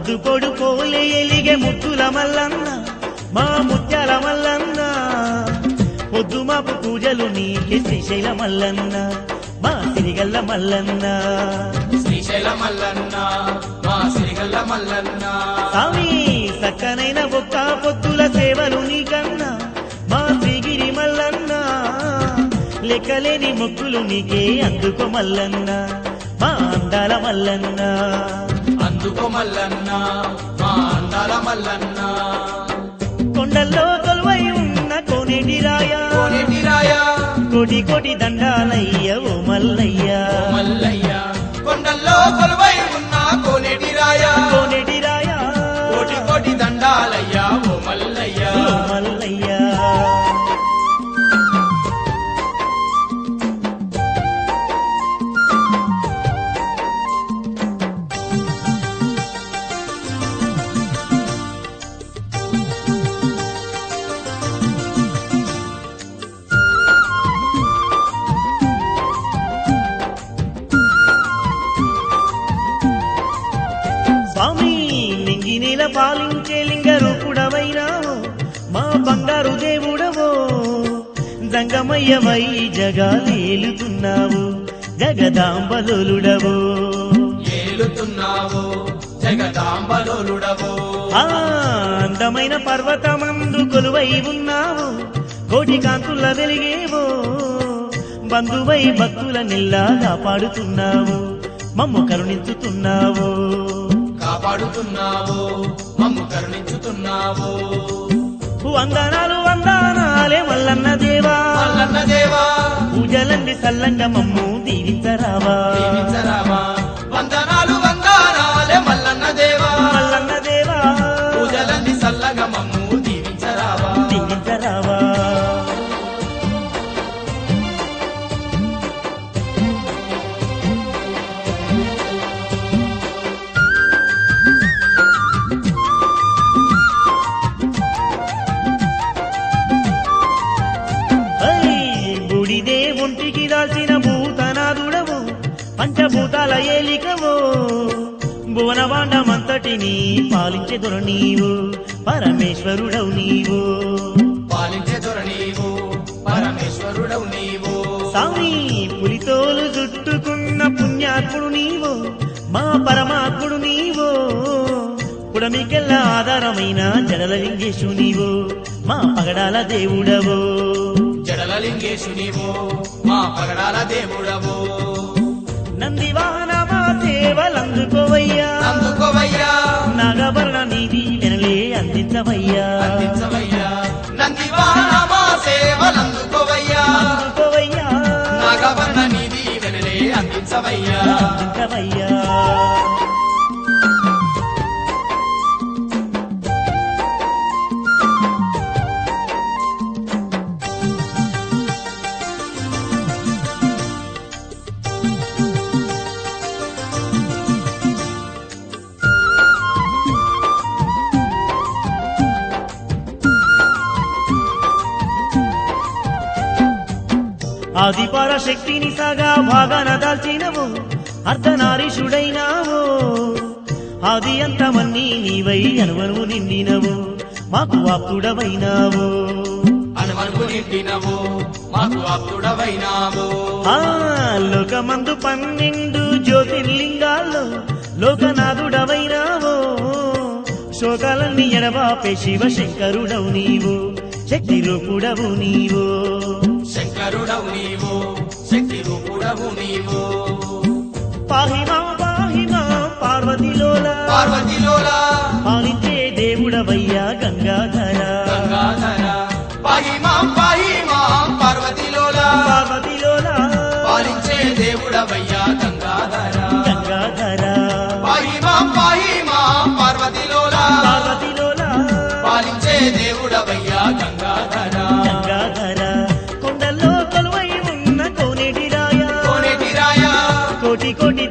పొద్దు పొడు పోలే ఎలిగే ముద్దుల మల్లన్న మా ముత్యాల మల్లన్న పొద్దు మాపు పూజలు నీకే శ్రీశైల మల్లన్న మా సిరిగల్ల మల్లన్న శ్రీశైల మల్లన్న మా శ్రీగల్ల మల్లన్న స్వామి సక్కనైన ఒక్క పొద్దుల సేవలు నీకన్నా మా శ్రీగిరి మల్లన్న లెక్కలేని మొక్కులు నీకే అందుకో మల్లన్న మా అందాల మల్లన్న అందుకో మల్లన్న మా అందాల మల్లన్న కొండల్లో కొలువై ఉన్న కోనేటి రాయ కోనేటి రాయ కోటి కోటి దండాలయ్య ఓ మల్లయ్య మల్లయ్య కొండల్లో కొలువై ఉన్న కోనేటి రాయ కోనేటి రాయ కోటి కోటి దండాలయ్య ఓ మల్లయ్య ఓ మల్లయ్య స్వామి నింగి నీల పాలించే లింగ రూపుడవైనావు మా బంగారు దేవుడవో జంగమయ్యవై జగాలేలుతున్నావు జగదాంబలుడవో ఏలుతున్నావు జగదాంబలోలుడవో ఆ అందమైన పర్వతమందు కొలువై ఉన్నావు కోటి కాంతుల వెలిగేవో బంధువై భక్తుల నిల్లా కాపాడుతున్నావు మమ్ము కరుణించుతున్నావు కాపాడుతున్నావు మమ్ము కరుణించుతున్నావు వందనాలు వందనాలే మల్లన్న దేవా మల్లన్న దేవా పూజలంది సల్లంగా మమ్ము దీవించరావా దీవించరామా వందనాలు వందనాలే మల్లన్న దేవా మల్లన్న దేవా పూజలన్నీ సల్లగా మమ్ము దీవించరావా దీవించరావా ఐ, బుడిదే ఒంటికి దాల్చిన భూతనాదుడవు పంచభూతాల ఏలికవో భువనవాండమంతటిని పాలించెదొర నీవు పరమేశ్వరుడవు నీవు పాలించే దొర నీవు పరమేశ్వరుడవు నీవు స్వామి పులితోలు చుట్టుకున్న పుణ్యాత్ముడు నీవు మా పరమాత్ముడు నీవు పుడమికెల్లా ఆధారమైన జడల లింగేశు నీవు మా పగడాల దేవుడవో జడల లింగేశు నీవు మా పగడాల దేవుడవు నంది వాహనమా సేవలందుకోవయ్యా అందుకోవయ్యా నాగభరణ నిధి వెనలే అందించవయ్యా అందించవయ్యా నందివాన మా సేవలందుకోవయ్యా అందుకోవయ్యా నాగవర్ణ నిధి వెనలే అందించవయ్యా అందించవయ్యా ఆదిపర శక్తిని సగా భాగాన దాల్చినవు అర్ధనారీషుడైనావు ఆది అంతమన్నీ నీవై అనువనువు నిండినవు మాకు ఆప్తుడవైనావు అనుమనుకు నిండినవు మాకు ఆప్తుడవైనావు ఆ లోకమందు పన్నెండు జ్యోతిర్లింగాల్లో లోకనాథుడవైనావు శోకాలన్నీ ఎడబాపే శివ శంకరుడవు నీవు శక్తి రూపుడవు నీవు శంకరుడవు నీవు శక్తి రూపుడవు నీవు పాహిమా పాహిమా పార్వతిలోల పార్వతిలోలా పాలించే దేవుడవయ్యా గంగాధర గంగాధర పాహిమాం పాహిమాం పార్వతిలోలా పార్వతిలోల పాలించే దేవుడవయ్యా గంగాధర గంగాధర పాహిమాం పాహిమాం పార్వతిలోలా పార్వతిలోల పాలించే దేవుడవయ్యా గంగాధర గంగాధర కొండల్లో కొలువై ఉన్న కోనేటి రాయ కోనేటి రాయ కోటి కోటి